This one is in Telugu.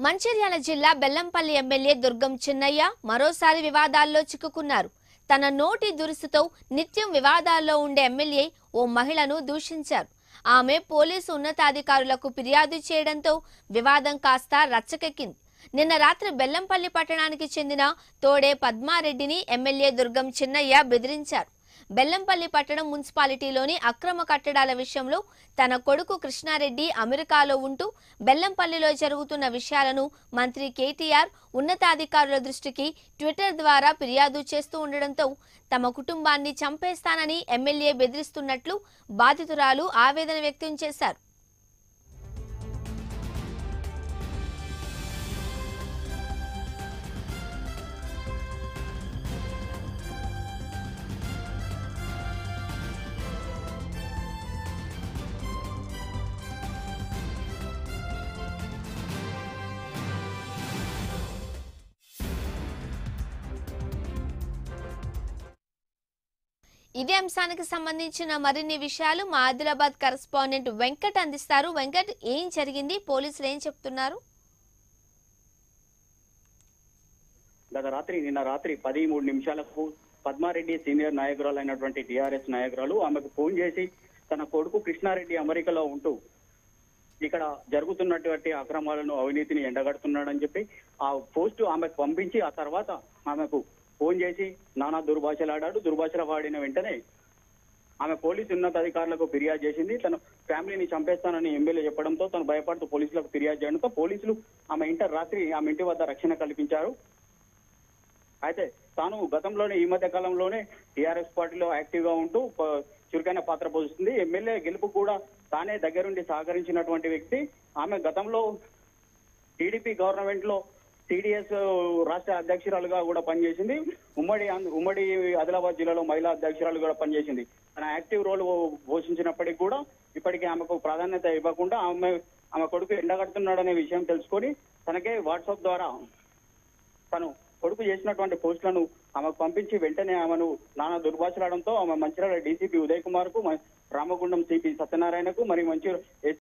మంచిర్యాల జిల్లా బెల్లంపల్లి ఎమ్మెల్యే దుర్గం చిన్నయ్య మరోసారి వివాదాల్లో చిక్కుకున్నారు తన నోటి దురుసుతో నిత్యం వివాదాల్లో ఉండే ఎమ్మెల్యే ఓ మహిళను దూషించారు ఆమె పోలీసు ఉన్నతాధికారులకు ఫిర్యాదు చేయడంతో వివాదం కాస్త రచ్చకెక్కింది నిన్న రాత్రి బెల్లంపల్లి పట్టణానికి చెందిన తోడే పద్మారెడ్డిని ఎమ్మెల్యే దుర్గం చిన్నయ్య బెదిరించారు బెల్లంపల్లి పట్టణం మున్సిపాలిటీలోని అక్రమ కట్టడాల విషయంలో తన కొడుకు కృష్ణారెడ్డి అమెరికాలో ఉంటూ బెల్లంపల్లిలో జరుగుతున్న విషయాలను మంత్రి కేటీఆర్ ఉన్నతాధికారుల దృష్టికి ట్విట్టర్ ద్వారా ఫిర్యాదు చేస్తూ ఉండడంతో తమ కుటుంబాన్ని చంపేస్తానని ఎమ్మెల్యే బెదిరిస్తున్నట్లు బాధితురాలు ఆవేదన వ్యక్తం చేశారు ఇదే అంశానికి సంబంధించిన మరిన్ని విషయాలు మా ఆదిలాబాద్ కరెస్పాండెంట్ వెంకట్ అందిస్తారు వెంకట్ ఏం జరిగింది పోలీసులు ఏం చెప్తున్నారు గత రాత్రి నిన్న రాత్రి పది మూడు నిమిషాలకు పద్మారెడ్డి సీనియర్ నాయకురాలు అయినటువంటి టిఆర్ఎస్ నాయకురాలు ఆమెకు ఫోన్ చేసి తన కొడుకు కృష్ణారెడ్డి అమెరికాలో ఉంటూ ఇక్కడ జరుగుతున్నటువంటి అక్రమాలను అవినీతిని ఎండగడుతున్నాడని చెప్పి ఆ పోస్ట్ ఆమెకు పంపించి ఆ తర్వాత ఆమెకు ఫోన్ చేసి నానా దుర్భాషలాడాడు దుర్భాషలు వాడిన వెంటనే ఆమె పోలీసు ఉన్నతాధికారులకు ఫిర్యాదు చేసింది తన ఫ్యామిలీని చంపేస్తానని ఎమ్మెల్యే చెప్పడంతో తను భయపడుతూ పోలీసులకు ఫిర్యాదు చేయడంతో పోలీసులు ఆమె ఇంట రాత్రి ఆమె ఇంటి వద్ద రక్షణ కల్పించారు అయితే తాను గతంలోనే ఈ మధ్య కాలంలోనే టీఆర్ఎస్ పార్టీలో యాక్టివ్ గా ఉంటూ ప- చురుకైన పాత్ర పోషిస్తుంది ఎమ్మెల్యే గెలుపు కూడా తానే దగ్గరుండి సహకరించినటువంటి వ్యక్తి ఆమె గతంలో టీడీపీ గవర్నమెంట్ లో టీడీఎస్ రాష్ట్ర అధ్యక్షురాలుగా కూడా పనిచేసింది ఉమ్మడి ఆంధ్ర- ఉమ్మడి ఆదిలాబాద్ జిల్లాలో మహిళా అధ్యక్షురాలు కూడా పనిచేసింది తన యాక్టివ్ రోల్ పోషించినప్పటికీ కూడా ఇప్పటికీ ఆమెకు ప్రాధాన్యత ఇవ్వకుండా ఆమె ఆమె కొడుకు ఎండగడుతున్నాడనే విషయం తెలుసుకొని తనకే వాట్సాప్ ద్వారా తను కొడుకు చేసినటువంటి పోస్టులను ఆమెకు పంపించి వెంటనే ఆమెను నానా దుర్భాషలాడడంతో ఆమె మంచిర్యాల డీసీపీ ఉదయ్ కుమార్ కు మ- రామగుండం సిపి సత్యనారాయణకు మరియు మంచి